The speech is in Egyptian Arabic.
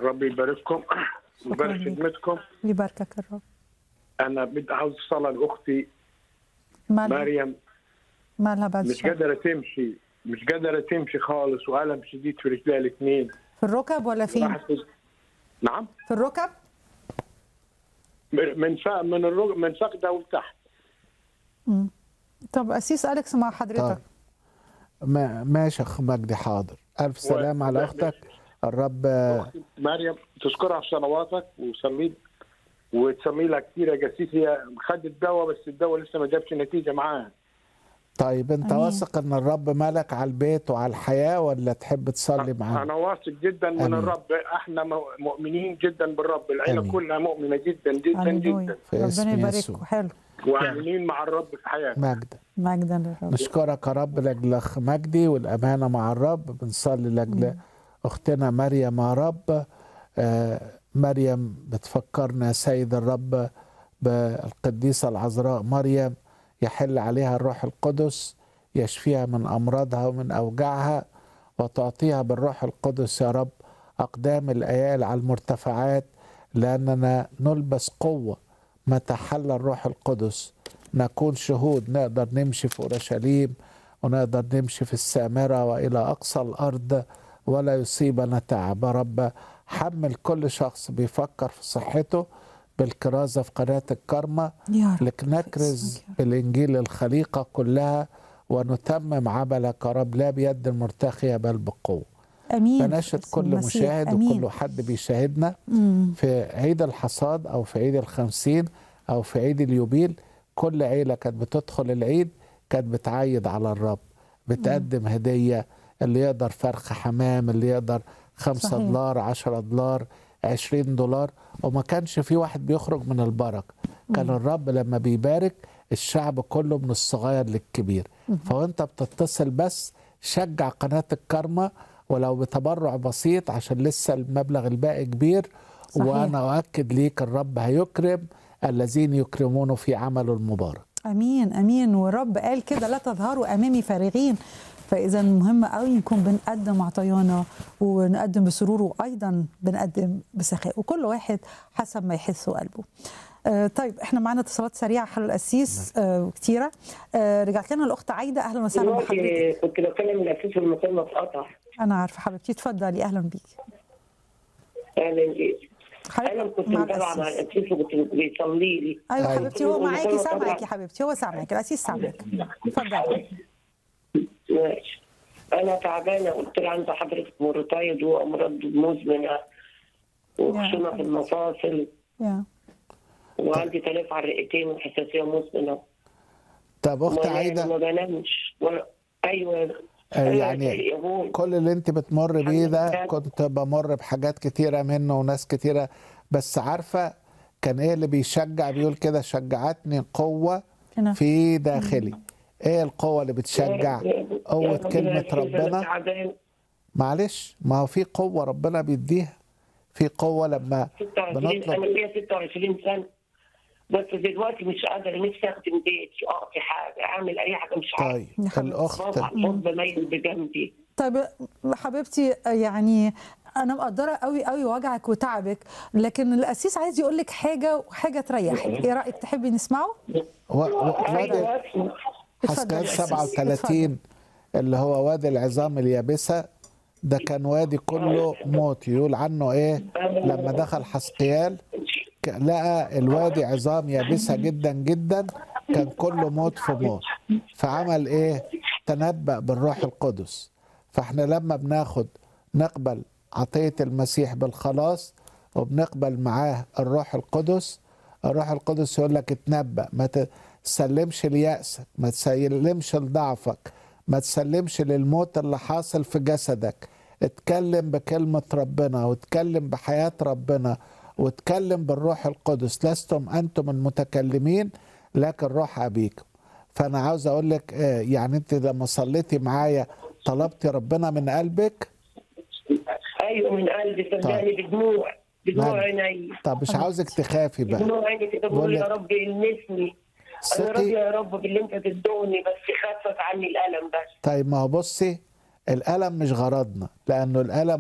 ربي يبارككم ويبارك ليك. خدمتكم يباركك الرب انا بدي عاوز صلاه لاختي مالها مريم مالها بعد مش الشر قادره تمشي مش قادره تمشي خالص والم شديد في رجليها الاثنين في الركب ولا فين؟ راحت نعم في الركب؟ من فا من الرج... من فخده وتحت مم. طب أسيس أليكس مع طيب حضرتك ما ماشي يا اخ مجدي حاضر الف سلام على اختك الرب أختي مريم تذكرها في صلواتك وصلي وتسمي لها كثير يا جسيس هي خدت دواء بس الدواء لسه ما جابش نتيجه معاها طيب انت أمين. واثق ان الرب ملك على البيت وعلى الحياه ولا تحب تصلي معانا انا واثق جدا من آمين. الرب احنا م- مؤمنين جدا بالرب العيله آمين. كلها مؤمنه جدا جدا هللويا جدا في اسم ربنا يسوع. يبارككم حلو وعاملين مع الرب في حياتنا مجد مجدا للرب نشكرك يا رب لاجل اخ مجدي والامانه مع الرب بنصلي لاجل اختنا مريم يا رب آه، مريم بتفكرنا يا سيد الرب بالقديسه العذراء مريم يحل عليها الروح القدس يشفيها من امراضها ومن اوجاعها وتعطيها بالروح القدس يا رب اقدام الايال على المرتفعات لاننا نلبس قوه متى حل الروح القدس نكون شهود نقدر نمشي في اورشليم ونقدر نمشي في السامره والى اقصى الارض ولا يصيبنا تعب يا رب حمل كل شخص بيفكر في صحته بالكرازه في قناه الكرمه يا رب لك نكرز باسمك يا رب. بالانجيل الخليقه كلها ونتمم عملك يا رب لا بيد المرتخيه بل بقوه امين بناشد باسم كل المسيح. مشاهد امين وكل حد بيشاهدنا مم. في عيد الحصاد او في عيد الخمسين او في عيد اليوبيل كل عيله كانت بتدخل العيد كانت بتعيد على الرب بتقدم هديه اللي يقدر فرخ حمام اللي يقدر خمسة صحيح. دولار عشرة دولار عشرين دولار وما كانش في واحد بيخرج من البركة كان الرب لما بيبارك الشعب كله من الصغير للكبير فوانت بتتصل بس شجع قناة الكرمة ولو بتبرع بسيط عشان لسه المبلغ الباقي كبير صحيح. وانا اؤكد ليك الرب هيكرم الذين يكرمونه في عمله المبارك امين امين والرب قال كده لا تظهروا امامي فارغين فاذا مهم قوي نكون بنقدم عطايانا ونقدم بسرور وايضا بنقدم بسخاء وكل واحد حسب ما يحسه قلبه آه طيب احنا معانا اتصالات سريعه حلو القسيس آه كتيره آه رجعت لنا الاخت عايده اهلا وسهلا بحضرتك دلوقتي كنت بكلم الاساس المكالمه اتقطع انا عارفه حبيبتي اتفضلي اهلا بيكي اهلا بيك انا حضرتك كنت مع متابعه مع القسيس الاساس وكنت بيصلي لي ايوه أيوة. حبيبتي هو معاكي المكالمة سامعك طبعاً. يا حبيبتي هو سامعك القسيس سامعك اتفضلي ماشي انا تعبانه قلت له عند حضرتك موريتايد وامراض مزمنه وخشونه في المفاصل يا وعندي تلف على الرئتين وحساسيه مزمنه طب اخت وما- عايده ما بنامش ولا ايوه آه، أيوة يعني يا بوي. كل اللي انت بتمر بيه الحمد ده لله. كنت بمر بحاجات كتيرة منه وناس كتيرة بس عارفة كان ايه اللي بيشجع بيقول كده شجعتني قوة هنا. في داخلي ايه القوة اللي بتشجع يا- يا قوة ربنا كلمة يشفيك، أنا ربنا تعبان معلش ما هو في قوة ربنا بيديها في قوة لما 26 انا بنطلب ليا 26 سنه بس دلوقتي مش قادره نفسي اخدم بيتي اقضي حاجه اعمل اي حاجه مش عارفه طيب يا حبيبتي. الأخت بابا حب ميل بجنبي طيب حبيبتي يعني انا مقدره قوي قوي وجعك وتعبك لكن القسيس عايز يقول لك حاجه وحاجه تريحك ايه رايك تحبي نسمعه و... و... وادي ايوه اسمع حسكال اتفضل. 37 اللي هو وادي العظام اليابسة ده كان وادي كله موت يقول عنه ايه لما دخل حسقيال ك- لقى الوادي عظام يابسة جدا جدا كان كله موت في موت فعمل ايه تنبأ بالروح القدس فاحنا لما بناخد نقبل عطية المسيح بالخلاص وبنقبل معاه الروح القدس الروح القدس يقول لك اتنبأ ما تسلمش ليأسك ما تسلمش لضعفك ما تسلمش للموت اللي حاصل في جسدك اتكلم بكلمة ربنا واتكلم بحياة ربنا واتكلم بالروح القدس لستم أنتم المتكلمين لكن روح أبيكم فأنا عاوز أقول لك آه، يعني أنت لما صليتي معايا طلبتي ربنا من قلبك ايوه من قلبي صدقني بدموع بدموع نعم. عيني طب مش عاوزك تخافي بقى بدموع عيني كده بقول بقول يا لك- رب المسني انا ثقي راضيه يا رب باللي انت تدوني بس خفف عني الالم بس طيب ما هو بصي الألم مش غرضنا لأنه الألم